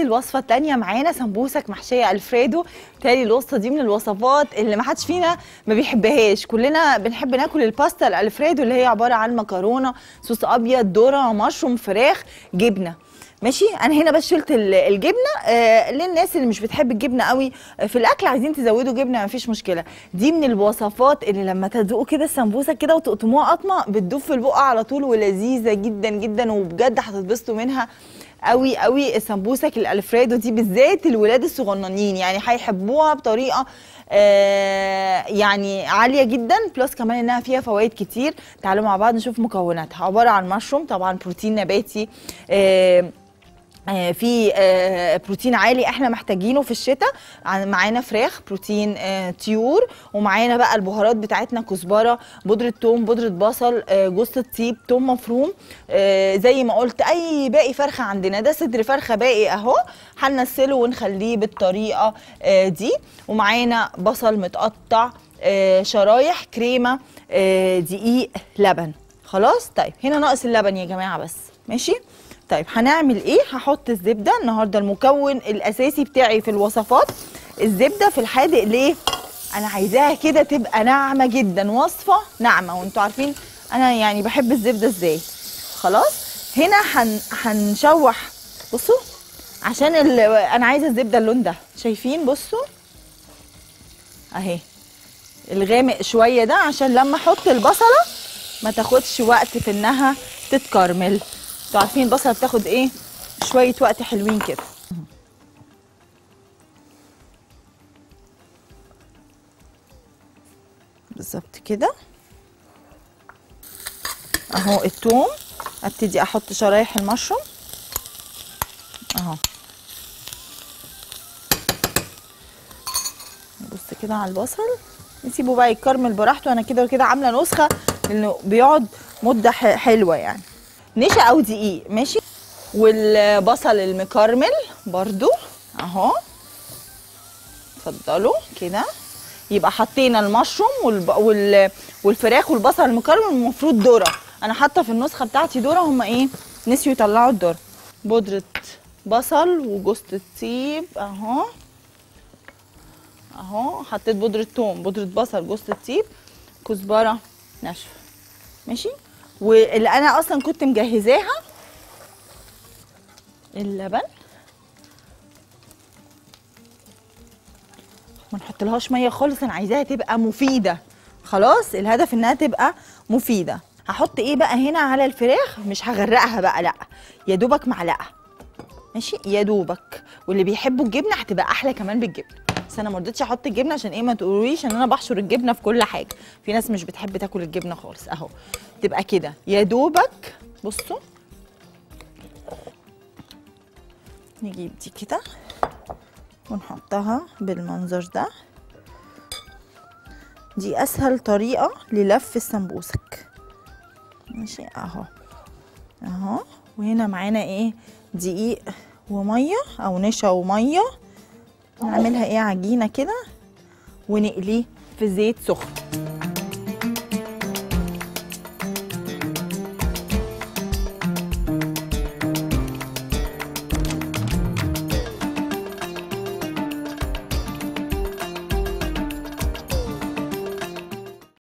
الوصفه الثانيه معانا سمبوسك محشيه الفريدو تالي الوصفه دي من الوصفات اللي ما حدش فينا ما بيحبهاش كلنا بنحب ناكل الباستا الالفريدو اللي هي عباره عن مكرونه صوص ابيض ذره مشروم فراخ جبنه ماشي انا هنا بس شلت ال- الجبنه آه للناس اللي مش بتحب الجبنه قوي آه، في الاكل عايزين تزودوا جبنه مفيش مشكله دي من الوصفات اللي لما تدوقوا كده السمبوسه كده وتقطموها قطمه بتدوب في البق على طول ولذيذه جدا جدا وبجد هتتبسطوا منها قوي قوي السمبوسك الالفريدو دي بالذات الولاد الصغننين يعني هيحبوها بطريقه آه يعني عاليه جدا بلس كمان انها فيها فوائد كتير تعالوا مع بعض نشوف مكوناتها عباره عن مشروم طبعا بروتين نباتي آه آه، في آه، بروتين عالي احنا محتاجينه في الشتاء عن- معانا فراخ بروتين آه، طيور ومعانا بقى البهارات بتاعتنا كزبره بودره ثوم بودره بصل آه، جوز الطيب ثوم مفروم آه، زي ما قلت اي باقي فرخه عندنا ده صدر فرخه باقي اهو هننسله ونخليه بالطريقه آه، دي ومعانا بصل متقطع آه، شرايح كريمه آه، دقيق لبن خلاص طيب هنا ناقص اللبن يا جماعه بس ماشي طيب هنعمل ايه هحط الزبده النهارده المكون الاساسي بتاعي في الوصفات الزبده في الحادق ليه انا عايزاها كده تبقى ناعمه جدا وصفه ناعمه وانتوا عارفين انا يعني بحب الزبده ازاي خلاص هنا هن هنشوح بصوا عشان ال... انا عايزه الزبده اللون ده شايفين بصوا اهي الغامق شويه ده عشان لما احط البصله ما تاخدش وقت في انها تتكرمل انتوا عارفين البصله بتاخد ايه شويه وقت حلوين كده بالظبط كده اهو الثوم ابتدي احط شرايح المشروم اهو بص كده على البصل نسيبه بقى يتكرمل براحته انا كده وكده عامله نسخه لانه بيقعد مده ح- حلوه يعني نشا او دقيق ماشي والبصل المكرمل برضو اهو اتفضلوا كده يبقى حطينا المشروم والب... وال... والفراخ والبصل المكرمل المفروض ذره انا حاطه في النسخه بتاعتي ذره هم ايه نسيوا يطلعوا الذره بودره بصل وجوز الطيب اهو اهو حطيت بودره ثوم بودره بصل جوز الطيب كزبره ناشفه ماشي واللي انا اصلا كنت مجهزاها اللبن ما نحطلهاش ميه خالص انا عايزاها تبقى مفيده خلاص الهدف انها تبقى مفيده هحط ايه بقى هنا على الفراخ مش هغرقها بقى لا يا دوبك معلقه ماشي يا دوبك واللي بيحبوا الجبنه هتبقى احلى كمان بالجبنه بس انا ما رضيتش احط الجبنه عشان ايه ما تقولوليش ان انا بحشر الجبنه في كل حاجه في ناس مش بتحب تاكل الجبنه خالص اهو تبقى كده يا دوبك بصوا نجيب دي كده ونحطها بالمنظر ده دي اسهل طريقه للف السمبوسك ماشي اهو اهو وهنا معانا ايه دقيق وميه او نشا وميه نعملها ايه عجينه كده ونقليه في زيت سخن